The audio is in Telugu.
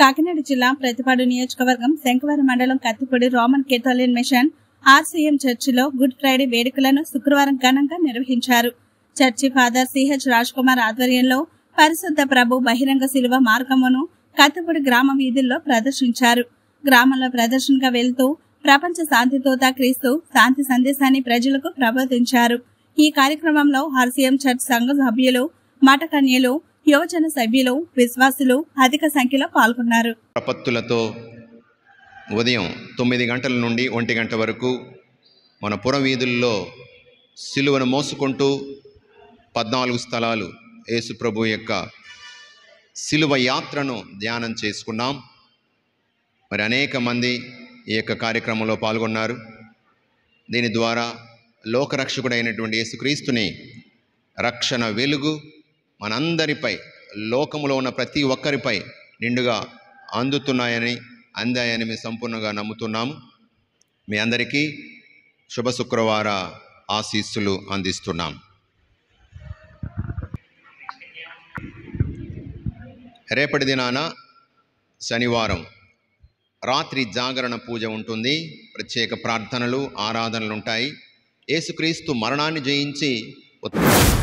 కాకినాడ జిల్లా ప్రతిపాడు నియోజకవర్గం శంకవరం మండలం Kathipudi Roman Catholic mission RCM చర్చిలో గుడ్ ఫ్రైడే వేడుకలను శుక్రవారం ఘనంగా నిర్వహించారు church father CH Raj Kumar ఆధ్వర్యంలో పరిశుద్ధ ప్రభు బహిరంగ శిలువ మార్గమును కత్తిపూడి గ్రామ వీధుల్లో ప్రదర్శించారు గ్రామంలో ప్రదర్శనగా వెళ్తూ ప్రపంచ శాంతిదూత క్రీస్తు శాంతి సందేశాన్ని ప్రజలకు ప్రబోధించారు ఈ కార్యక్రమంలో ఆర్సీఎం చర్చ్ సంఘ సభ్యులు మఠకన్యలు యువజన సభ్యులు విశ్వాసులు అధిక సంఖ్యలో పాల్గొన్నారు ప్రపత్తులతో ఉదయం తొమ్మిది గంటల నుండి ఒంటి గంట వరకు మన పురవీధుల్లో సిలువను మోసుకుంటూ పద్నాలుగు స్థలాలు యేసుప్రభు యొక్క సిలువ యాత్రను ధ్యానం చేసుకున్నాం మరి అనేక మంది ఈ యొక్క కార్యక్రమంలో పాల్గొన్నారు దీని ద్వారా లోకరక్షకుడైనటువంటి యేసుక్రీస్తుని రక్షణ వెలుగు మనందరిపై లోకములో ఉన్న ప్రతి ఒక్కరిపై నిండుగా అందుతున్నాయని అందాయని మేము సంపూర్ణంగా నమ్ముతున్నాము మీ అందరికీ శుభ శుక్రవార ఆశీస్సులు అందిస్తున్నాం రేపటి దినాన శనివారం రాత్రి జాగరణ పూజ ఉంటుంది ప్రత్యేక ప్రార్థనలు ఆరాధనలు ఉంటాయి యేసుక్రీస్తు మరణాన్ని జయించి ఉత్-